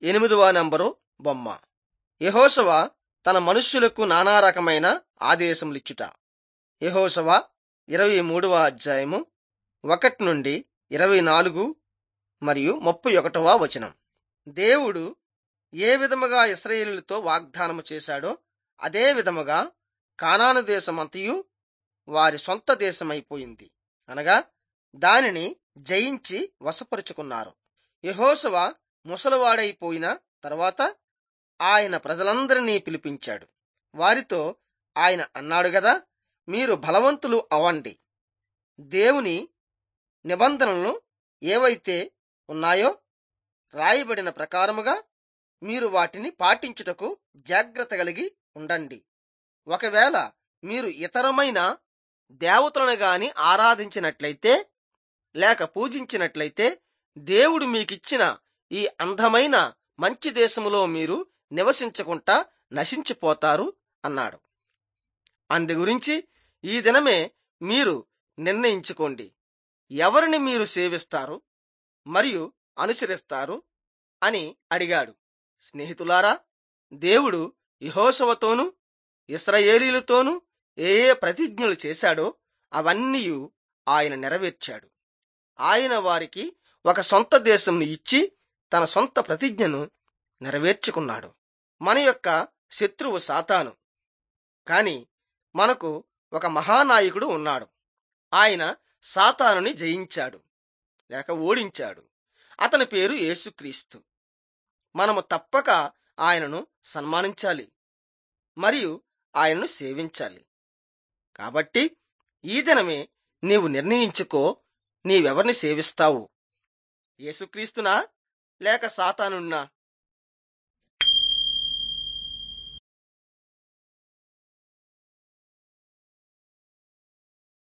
ఎనిమిదవ నంబరు బొమ్మ యెహోషువ తన మనుష్యులకు నానా రకమైన ఆదేశములిచ్చుట యెహోషువ ఇరవై మూడవ అధ్యాయము ఒకటి నుండి ఇరవై నాలుగు మరియు ముప్పై ఒకటవ వచనం దేవుడు ఏ విధముగా ఇస్రాయేలులతో వాగ్దానము చేశాడో అదే విధముగా కానాను దేశమంతయు వారి సొంత దేశమైపోయింది అనగా దానిని జయించి వశపరుచుకున్నారు యెహోషువ ముసలివాడైపోయిన తర్వాత ఆయన ప్రజలందరినీ పిలిపించాడు వారితో ఆయన అన్నాడు గదా మీరు బలవంతులు అవ్వండి దేవుని నిబంధనలు ఏవైతే ఉన్నాయో రాయబడిన ప్రకారముగా మీరు వాటిని పాటించుటకు జాగ్రత్త కలిగి ఉండండి ఒకవేళ మీరు ఇతరమైన దేవతలను గాని ఆరాధించినట్లయితే లేక పూజించినట్లయితే దేవుడు మీకిచ్చిన ఈ అందమైన మంచి దేశములో మీరు నివసించకుండా నశించిపోతారు అన్నాడు అందు గురించి ఈ దినమే మీరు నిర్ణయించుకోండి ఎవరిని మీరు సేవిస్తారు మరియు అనుసరిస్తారు అని అడిగాడు స్నేహితులారా దేవుడు యహోశవతోనూ ఇస్రాయేలీలతోనూ ఏ ఏ ప్రతిజ్ఞలు చేశాడో అవన్నీ ఆయన నెరవేర్చాడు ఆయన వారికి ఒక సొంత దేశంను ఇచ్చి తన సొంత ప్రతిజ్ఞను నెరవేర్చుకున్నాడు మన యొక్క శత్రువు సాతాను కాని మనకు ఒక మహానాయకుడు ఉన్నాడు ఆయన సాతానుని జయించాడు లేక ఓడించాడు అతని పేరు యేసుక్రీస్తు మనము తప్పక ఆయనను సన్మానించాలి మరియు ఆయనను సేవించాలి కాబట్టి ఈ దినమే నీవు నిర్ణయించుకో నీవెవరిని సేవిస్తావు యేసుక్రీస్తునా లేక సాతానున్నా